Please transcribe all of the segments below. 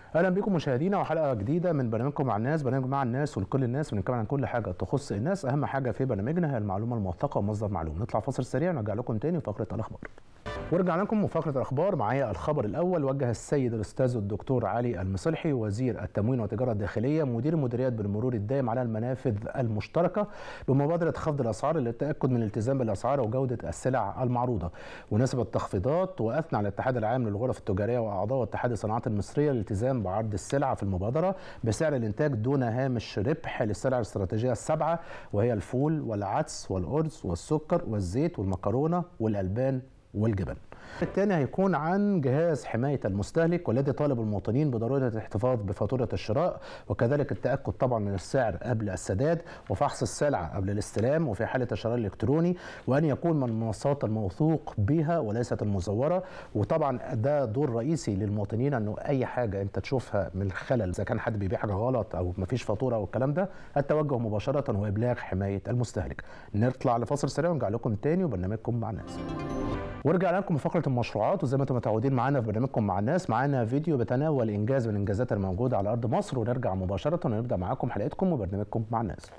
اهلا بكم مشاهدينا وحلقه جديده من برنامجكم مع الناس برنامج مع الناس ولكل الناس بنتكلم عن كل حاجه تخص الناس اهم حاجه في برنامجنا هي المعلومه الموثقه ومصدر معلوم نطلع فاصل سريع ونرجع لكم تاني فقره الاخبار ورجعنا لكم وفقره الاخبار معايا الخبر الاول وجه السيد الاستاذ الدكتور علي المصلحي وزير التموين والتجاره الداخليه مدير مديريات بالمرور الدائم على المنافذ المشتركه بمبادره خفض الاسعار للتاكد من الالتزام بالاسعار وجوده السلع المعروضه ونسب التخفيضات واثنى على الاتحاد العام للغرف التجاريه واعضاء اتحاد الصناعات المصريه الالتزام بعرض السلع في المبادره بسعر الانتاج دون هامش ربح للسلع الاستراتيجيه السبعه وهي الفول والعدس والارز والسكر والزيت والمكرونه والالبان والجبن الثاني هيكون عن جهاز حماية المستهلك والذي طالب المواطنين بضرورة الاحتفاظ بفاتورة الشراء وكذلك التأكد طبعا من السعر قبل السداد وفحص السلعة قبل الاستلام وفي حالة الشراء الإلكتروني وأن يكون من المنصات الموثوق بها وليست المزورة وطبعا ده دور رئيسي للمواطنين أنه أي حاجة أنت تشوفها من الخلل إذا كان حد بيبيع حاجة غلط أو ما فيش فاتورة أو الكلام ده التوجه مباشرة وإبلاغ حماية المستهلك نطلع لفاصل سريع ونرجع لكم تاني وبرنامجكم مع الناس ورجعنا لكم فقره المشروعات وزي ما انتم متعودين معانا في برنامجكم مع الناس معانا فيديو بتناول انجاز من الانجازات الموجوده على ارض مصر ونرجع مباشره ونبدا معاكم حلقتكم وبرنامجكم مع الناس.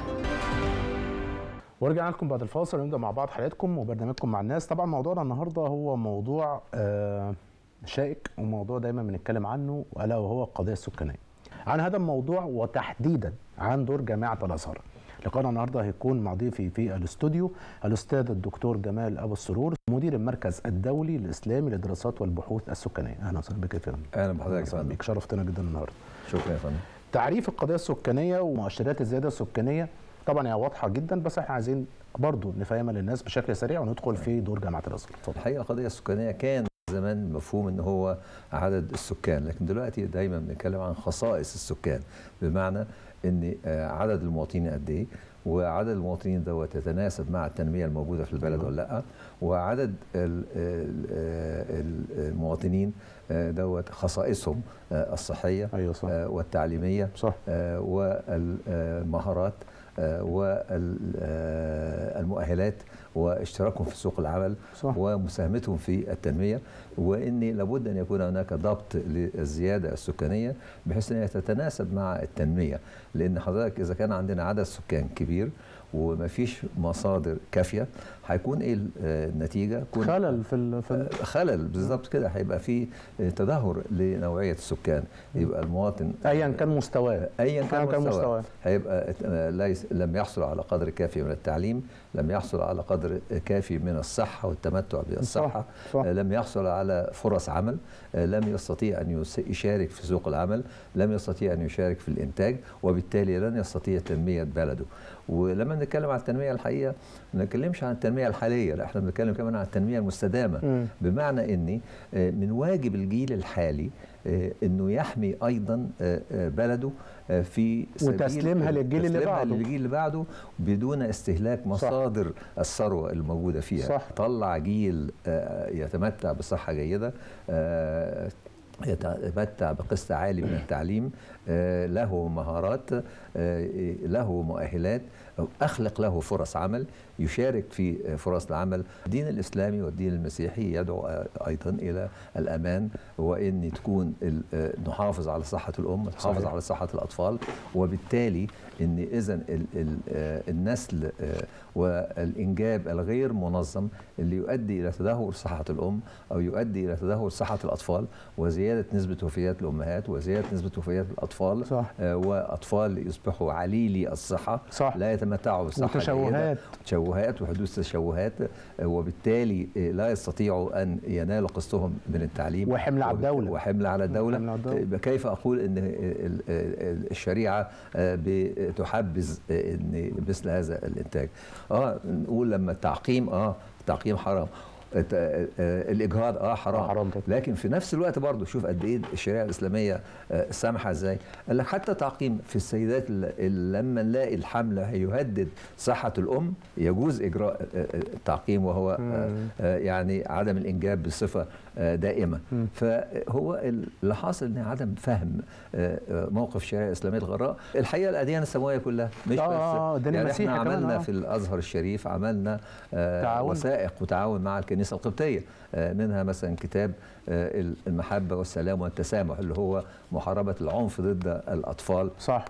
ورجعنا لكم بعد الفاصل ونبدا مع بعض حلقتكم وبرنامجكم مع الناس طبعا موضوعنا النهارده هو موضوع آه شائك وموضوع دايما بنتكلم عنه الا وهو القضيه السكانيه. عن هذا الموضوع وتحديدا عن دور جامعه الازهر. لقاءنا النهارده هيكون مع ضيفي في الاستوديو الاستاذ الدكتور جمال ابو السرور مدير المركز الدولي الاسلامي للدراسات والبحوث السكانيه اهلا وسهلا بك يا فندم اهلا بحضرتك وسهلا بك شرفتنا جدا النهارده شكرا يا فندم تعريف القضيه السكانيه ومؤشرات الزياده السكانيه طبعا هي واضحه جدا بس احنا عايزين برضو نفهمها للناس بشكل سريع وندخل في دور جامعه الازهر الحقيقه القضيه السكانيه كان زمان مفهوم ان هو عدد السكان لكن دلوقتي دايما بنتكلم عن خصائص السكان بمعنى ان عدد المواطنين قد ايه وعدد المواطنين دوت يتناسب مع التنميه الموجوده في البلد ولا لا وعدد المواطنين دوت خصائصهم الصحيه أيوة صح. والتعليميه صح. والمهارات والمؤهلات واشتراكهم في سوق العمل صح. ومساهمتهم في التنميه وان لابد ان يكون هناك ضبط للزياده السكانيه بحيث ان هي تتناسب مع التنميه لان حضرتك اذا كان عندنا عدد سكان كبير وما فيش مصادر كافيه هيكون ايه النتيجه؟ خلل في ال في ال خلل بالظبط كده هيبقى في تدهور لنوعيه السكان يبقى المواطن ايا كان مستواه ايا كان, كان مستواه مستواه هيبقى ليس لم يحصل على قدر كافي من التعليم لم يحصل على قدر كافي من الصحه والتمتع بالصحه صح. صح. لم يحصل على فرص عمل لم يستطيع ان يشارك في سوق العمل لم يستطيع ان يشارك في الانتاج وبالتالي لن يستطيع تنميه بلده ولما نتكلم عن التنميه الحقيقيه ما نتكلمش عن التنميه الحاليه لا احنا بنتكلم كمان عن التنميه المستدامه م. بمعنى ان من واجب الجيل الحالي انه يحمي ايضا بلده في سبيل وتسليمها للجيل اللي بعده للجيل اللي بعده بدون استهلاك مصادر صح. الثروه الموجوده فيها صح. طلع جيل يتمتع بصحه جيده يتمتع بقسط عالي من التعليم له مهارات له مؤهلات اخلق له فرص عمل يشارك في فرص العمل الدين الاسلامي والدين المسيحي يدعو ايضا الى الامان وان تكون نحافظ على صحه الام نحافظ على صحه الاطفال وبالتالي ان اذا النسل والانجاب الغير منظم اللي يؤدي الى تدهور صحه الام او يؤدي الى تدهور صحه الاطفال وزياده نسبه وفيات الامهات وزياده نسبه وفيات الاطفال صح. واطفال يصبحوا عليلي الصحه صح. لا يتمتعوا بصحه وتشوهات تشوهات وحدوث تشوهات وبالتالي لا يستطيعوا ان ينالوا قسطهم من التعليم وحمل على الدوله وحمل على الدوله كيف اقول ان الشريعه بتحبذ ان مثل هذا الانتاج اه نقول لما التعقيم اه التعقيم حرام الاجهاض اه حرام, آه حرام لكن في نفس الوقت برضه شوف قد ايه الشريعه الاسلاميه سامحه ازاي قال لك حتى تعقيم في السيدات اللي لما نلاقي الحمل هيهدد صحه الام يجوز اجراء التعقيم وهو يعني عدم الانجاب بصفه دائمه مم. فهو اللي حاصل ان عدم فهم موقف الشريعه الاسلاميه الغراء الحقيقه الاديان السماويه كلها مش آه بس يعني احنا كمان عملنا آه. في الازهر الشريف عملنا تعاون. وثائق وتعاون مع الكنيسه الكنيسه القبطيه آه، منها مثلا كتاب آه، المحبه والسلام والتسامح اللي هو محاربه العنف ضد الاطفال صح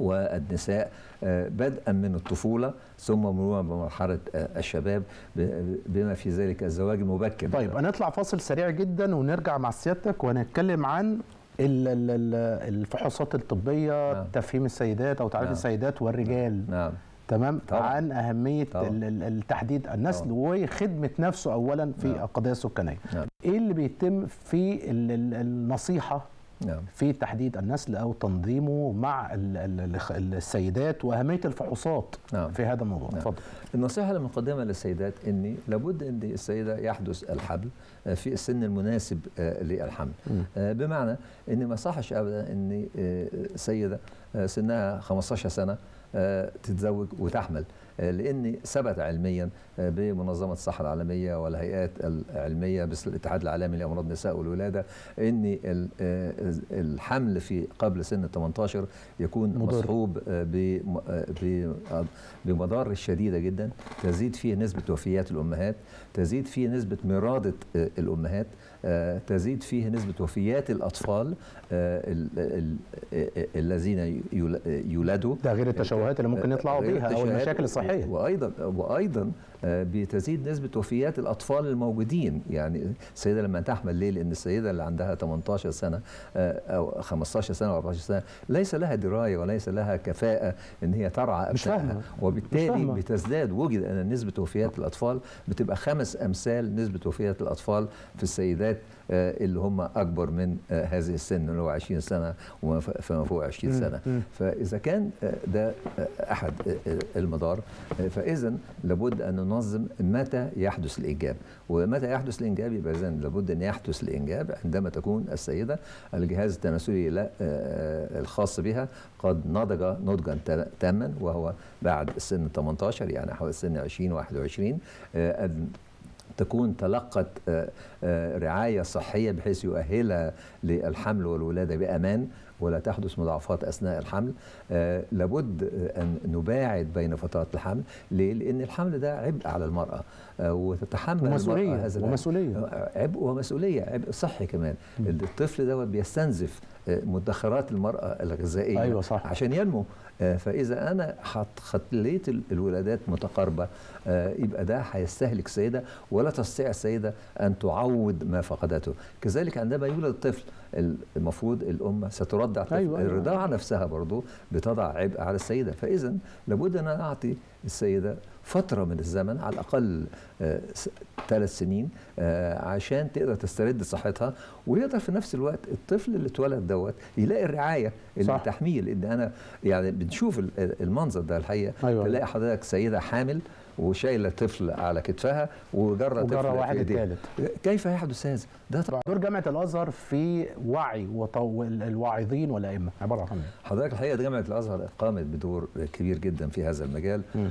والنساء آه، بدءا من الطفولة ثم مرورا بمرحلة آه، الشباب ب- بما في ذلك الزواج المبكر طيب هنطلع فاصل سريع جدا ونرجع مع سيادتك ونتكلم عن ال- ال- ال- الفحوصات الطبيه نعم. تفهيم السيدات او تعريف نعم. السيدات والرجال نعم تمام طبعا. عن اهميه طبعا. ال- ال- التحديد النسل وخدمه نفسه اولا في نعم. القضيه السكانيه نعم. ايه اللي بيتم في ال- ال- النصيحه نعم في تحديد النسل او تنظيمه مع ال- ال- ال- السيدات واهميه الفحوصات نعم. في هذا الموضوع نعم. اتفضل النصيحة المقدمة للسيدات أن لابد أن السيدة يحدث الحمل آه، في السن المناسب آه، للحمل مم. آه، بمعنى أن ما صحش أبدا أن آه، سيدة آه، سنها 15 سنة آه، تتزوج وتحمل آه، لأن ثبت علميا آه، بمنظمة الصحة العالمية والهيئات العلمية مثل الاتحاد العالمي لأمراض النساء والولادة أن ال- آه، الحمل في قبل سن 18 يكون مضر. مصحوب آه، بم- آه، ب- آه، بمضار شديدة جدا تزيد فيه نسبة وفيات الأمهات تزيد فيه نسبة مرادة آه، الأمهات آه، تزيد فيه نسبة وفيات الأطفال آه، ال- ال- آه، الذين يول- يولدوا ده غير التشوهات اللي ممكن يطلعوا غير بيها او التشوهات المشاكل الصحيه وايضا وايضا آه، بتزيد نسبه وفيات الاطفال الموجودين يعني السيده لما تحمل ليه لان السيده اللي عندها 18 سنه آه، او 15 سنه او 14 سنه ليس لها درايه وليس لها كفاءه ان هي ترعى مش أبنائها. فاهمة. مش وبالتالي فاهمة. بتزداد وجد ان نسبه وفيات الاطفال بتبقى خمس امثال نسبه وفيات الاطفال في السيدات آه، اللي هم اكبر من آه، هذه السن اللي هو 20 سنه وما ف- فما فوق 20 مم. سنه مم. فاذا كان آه، ده آه، احد آه، آه، المدار آه، فاذا لابد ان ننظم متى يحدث الانجاب ومتى يحدث الانجاب يبقى اذا لابد ان يحدث الانجاب عندما تكون السيده الجهاز التناسلي لا آه، الخاص بها قد نضج نضجا تا- تاما وهو بعد سن 18 يعني حوالي سن 20 21 آه، أن تكون تلقت آه، آه، رعاية صحية بحيث يؤهلها للحمل والولادة بأمان ولا تحدث مضاعفات أثناء الحمل آه، لابد آه، أن نباعد بين فترات الحمل ليه؟ لأن الحمل ده عبء على المرأة آه، وتتحمل ومسؤولية المرأة هذا العبء. ومسؤولية آه، عبء ومسؤولية عبء صحي كمان الطفل دوت بيستنزف آه، مدخرات المرأة الغذائية أيوة صح. عشان ينمو آه، فإذا أنا حط- خليت ال- الولادات متقاربة آه، يبقى ده هيستهلك السيدة ولا تستطيع السيدة أن تعوض ما فقدته كذلك عندما يولد الطفل المفروض الأم سترضع طفل أيوة، أيوة. الرضاعة نفسها برضو بتضع عبء على السيدة فإذا لابد أن أنا أعطي السيدة فترة من الزمن على الأقل آه، س- ثلاث سنين آه، عشان تقدر تسترد صحتها ويقدر في نفس الوقت الطفل اللي اتولد دوت يلاقي الرعاية اللي صح. تحميل ان انا يعني بنشوف ال- المنظر ده الحقيقه أيوة. تلاقي حضرتك سيده حامل وشايله طفل على كتفها وجرى طفل وجرى في واحد إيديها. الثالث كيف يحدث هذا؟ ده طبعا دور جامعه الازهر في وعي وطو... الواعظين والائمه عباره عن إيه؟ حضرتك الحقيقه جامعه الازهر قامت بدور كبير جدا في هذا المجال مم.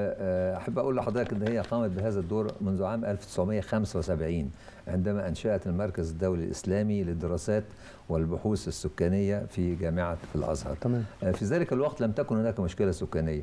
واحب اقول لحضرتك ان هي قامت بهذا الدور منذ عام 1975 عندما انشات المركز الدولي الاسلامي للدراسات والبحوث السكانيه في جامعه الازهر تمام في ذلك الوقت لم تكن هناك مشكله سكانيه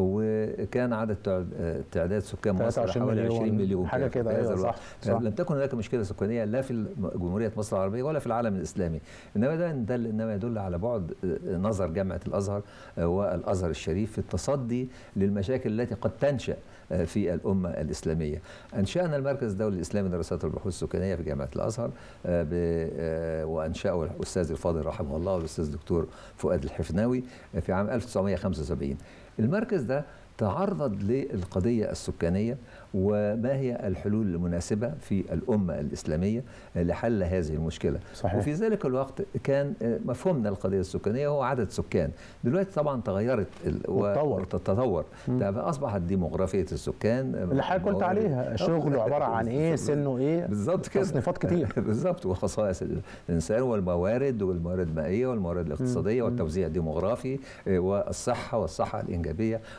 وكان عدد تع- تعداد سكان مصر 23 حوالي مليون، 20 مليون حاجة في كده، هذا أيوة، الوقت. صح، صح. لم تكن هناك مشكله سكانيه لا في جمهوريه مصر العربيه ولا في العالم الاسلامي انما ده دل انما يدل على بعد آه، نظر جامعه الازهر آه، والازهر الشريف في التصدي للمشاكل التي قد تنشا آه، في الامه الاسلاميه. انشانا المركز الدولي الاسلامي للدراسات والبحوث السكانيه في جامعه الازهر آه، ب- آه، وانشاه الاستاذ الفاضل رحمه الله والاستاذ الدكتور فؤاد الحفناوي آه، في عام 1975. المركز ده تعرض للقضية السكانية وما هي الحلول المناسبة في الأمة الإسلامية لحل هذه المشكلة صحيح. وفي ذلك الوقت كان مفهومنا القضية السكانية هو عدد سكان دلوقتي طبعا تغيرت ال- واتطور. وتتطور مم. ده أصبحت ديموغرافية السكان اللي حضرتك قلت موارد- عليها شغله عباره عن ايه سنه ايه بالظبط كده تصنيفات كتير بالظبط وخصائص الانسان والموارد والموارد المائيه والموارد الاقتصاديه مم. والتوزيع الديموغرافي آه، والصحه والصحه الانجابيه وخلافه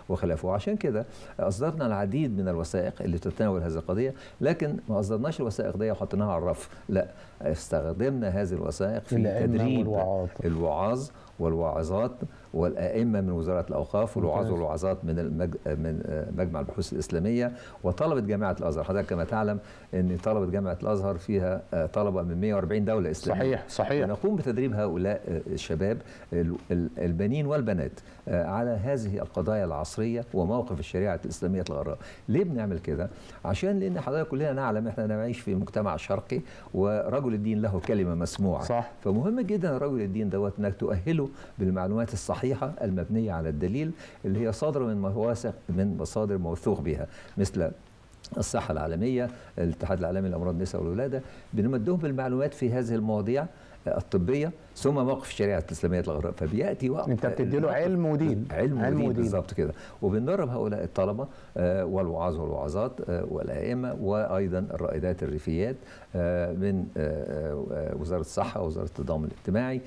وعشان كده اصدرنا العديد من الوثائق اللي تتناول هذه القضيه لكن ما اصدرناش الوثائق دي وحطيناها على الرف لا استخدمنا هذه الوثائق في الأئمة تدريب والوعاظ. الوعاظ والواعظات والائمه من وزاره الاوقاف والوعاظ ممتاز. والوعظات من المج... من آه، مجمع البحوث الاسلاميه وطلبه جامعه الازهر حضرتك كما تعلم ان طلبه جامعه الازهر فيها آه، طلبه من 140 دوله اسلاميه صحيح صحيح ونقوم بتدريب هؤلاء آه، الشباب ال- ال- البنين والبنات آه، على هذه القضايا العصريه وموقف الشريعه الاسلاميه الغراء. ليه بنعمل كده؟ عشان لان حضرتك كلنا نعلم احنا نعيش في مجتمع شرقي ورجل الدين له كلمه مسموعه. صح. فمهم جدا رجل الدين دوت انك تؤهله بالمعلومات الصحيحه المبنيه على الدليل اللي هي صادره من مواثق من مصادر موثوق بها مثل الصحة العالمية الاتحاد العالمي لأمراض النساء والولادة بنمدهم بالمعلومات في هذه المواضيع الطبية ثم موقف الشريعة الإسلامية الغراء فبيأتي وقت انت بتدي له علم ودين علم, علم ودين ودين. بالظبط كده وبندرب هؤلاء الطلبه آه، والوعاظ والوعظات آه، والائمه وايضا الرائدات الريفيات آه، من آه، آه، وزاره الصحه ووزاره التضامن الاجتماعي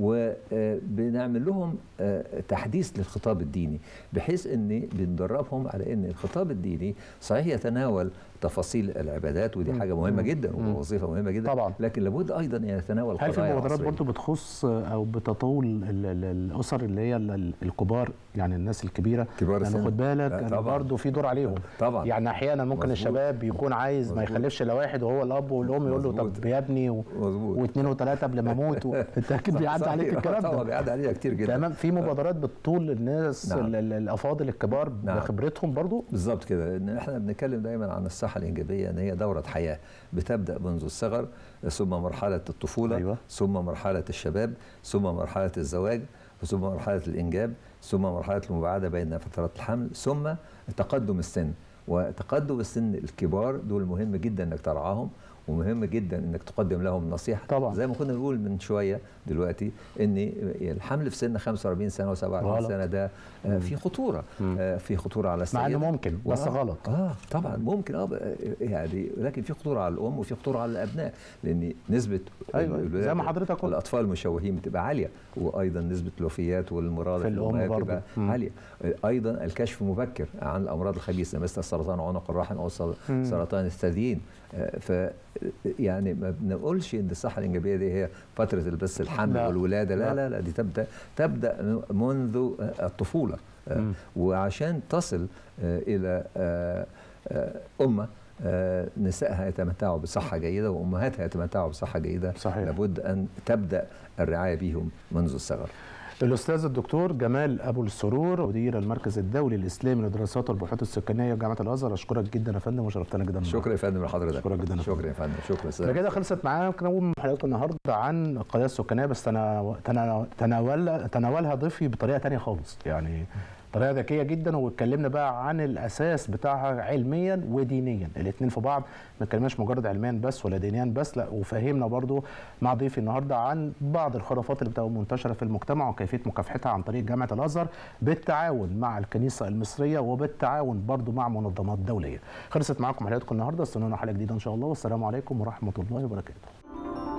وبنعمل لهم آه، تحديث للخطاب الديني بحيث ان بندربهم على ان الخطاب الديني صحيح يتناول تفاصيل العبادات ودي مم. حاجه مهمه مم. جدا مم. ووظيفه مهمه جدا طبعا. لكن لابد ايضا ان يتناول هل في قضايا مبادرات عصرية. برضه بتخص او بتطول ال- ال- الاسر اللي هي ال- ال- الكبار يعني الناس الكبيره كبار يعني السن. خد بالك آه، أنا طبعاً. برضه في دور عليهم طبعا يعني احيانا ممكن مظبوط. الشباب يكون عايز ما مظبوط. يخلفش الا واحد وهو الاب والام يقول له مظبوط. طب يا ابني و... مظبوط واثنين وثلاثه قبل ما اموت و... انت اكيد صح- بيعدي صحيح. عليك الكلام طبعا ده بيعدي عليها كتير جدا تمام في مبادرات بتطول الناس نعم. ال- ال- الافاضل الكبار نعم. بخبرتهم برضه بالظبط كده ان احنا بنتكلم دايما عن الصحه الانجابيه ان هي دوره حياه بتبدا منذ الصغر ثم مرحله الطفوله أيوة. ثم مرحله الشباب ثم مرحله الزواج ثم مرحله الانجاب ثم مرحله المباعده بين فترات الحمل ثم تقدم السن وتقدم السن الكبار دول مهم جدا انك ترعاهم ومهم جدا انك تقدم لهم نصيحه طبعا. زي ما كنا بنقول من شويه دلوقتي ان الحمل في سن 45 سنه و47 غلط. سنه ده آه، في خطوره مم. آه، في خطوره على السيد مع انه ممكن بس آه، غلط اه طبعا ممكن اه يعني لكن في خطوره على الام وفي خطوره على الابناء لان نسبه أيوة، الولادة زي ما حضرتك قلت. الاطفال المشوهين بتبقى عاليه وايضا نسبه الوفيات والمرض في الأم الأمهات برضه. بتبقى مم. عاليه ايضا الكشف مبكر عن الامراض الخبيثه مثل سرطان عنق الرحم او سر- مم. سرطان الثديين آه، ف يعني ما بنقولش ان الصحه الانجابيه دي هي فتره بس الحمل لا. والولاده لا لا. لا لا دي تبدا تبدا منذ الطفوله آه، مم. وعشان تصل آه، الى آه، آه، امه آه، نسائها يتمتعوا بصحه جيده وامهاتها يتمتعوا بصحه جيده صحيح. لابد ان تبدا الرعايه بهم منذ الصغر الاستاذ الدكتور جمال ابو السرور مدير المركز الدولي الاسلامي للدراسات والبحوث السكانيه جامعه الازهر اشكرك جدا يا فندم وشرفتنا جدا شكرا يا فندم لحضرتك شكرا جدا يا شكرا يا فندم شكرا ده كده خلصت معانا كنا حلقتنا النهارده عن القضايا السكانيه بس تنا- تنا- تناول تناولها ضيفي بطريقه تانية خالص يعني طريقه ذكيه جدا واتكلمنا بقى عن الاساس بتاعها علميا ودينيا الاثنين في بعض ما اتكلمناش مجرد علميا بس ولا دينيا بس لا وفهمنا برضو مع ضيفي النهارده عن بعض الخرافات اللي بتبقى منتشره في المجتمع وكيفيه مكافحتها عن طريق جامعه الازهر بالتعاون مع الكنيسه المصريه وبالتعاون برضو مع منظمات دوليه خلصت معاكم حلقتكم النهارده استنونا حلقه جديده ان شاء الله والسلام عليكم ورحمه الله وبركاته